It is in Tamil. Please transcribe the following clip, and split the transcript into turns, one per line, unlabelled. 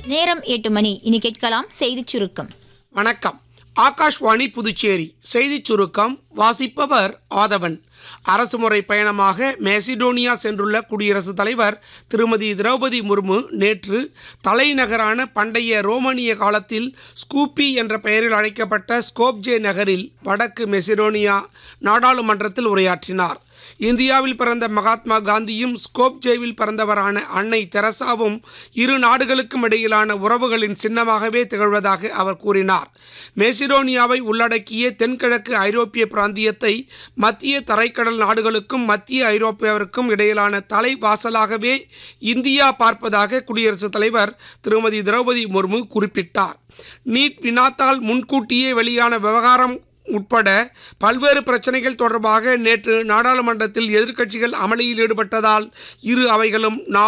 நேரம் எட்டு மணி இனி கேட்கலாம் செய்திச் சுருக்கம்
வணக்கம் ஆகாஷ்வாணி புதுச்சேரி செய்திச் சுருக்கம் வாசிப்பவர் ஆதவன் அரசுமுறை பயணமாக மேசிடோனியா சென்றுள்ள குடியரசுத் தலைவர் திருமதி திரௌபதி முர்மு நேற்று தலைநகரான பண்டைய ரோமானிய காலத்தில் ஸ்கூப்பி என்ற பெயரில் அழைக்கப்பட்ட ஸ்கோப்ஜே நகரில் வடக்கு மெசிடோனியா நாடாளுமன்றத்தில் உரையாற்றினார் இந்தியாவில் பிறந்த மகாத்மா காந்தியும் ஸ்கோப்ஜேவில் பிறந்தவரான அன்னை தெரசாவும் இரு நாடுகளுக்கும் இடையிலான உறவுகளின் சின்னமாகவே திகழ்வதாக அவர் கூறினார் மேசிடோனியாவை உள்ளடக்கிய தென்கிழக்கு ஐரோப்பிய பிராந்தியத்தை மத்திய தரைக்கடல் நாடுகளுக்கும் மத்திய ஐரோப்பியாவிற்கும் இடையிலான தலைவாசலாகவே இந்தியா பார்ப்பதாக குடியரசுத் தலைவர் திருமதி திரௌபதி முர்மு குறிப்பிட்டார் நீட் வினாத்தால் முன்கூட்டியே வெளியான விவகாரம் உட்பட பல்வேறு பிரச்சனைகள் தொடர்பாக நேற்று நாடாளுமன்றத்தில் எதிர்க்கட்சிகள் அமளியில் ஈடுபட்டதால் இரு அவைகளும் நா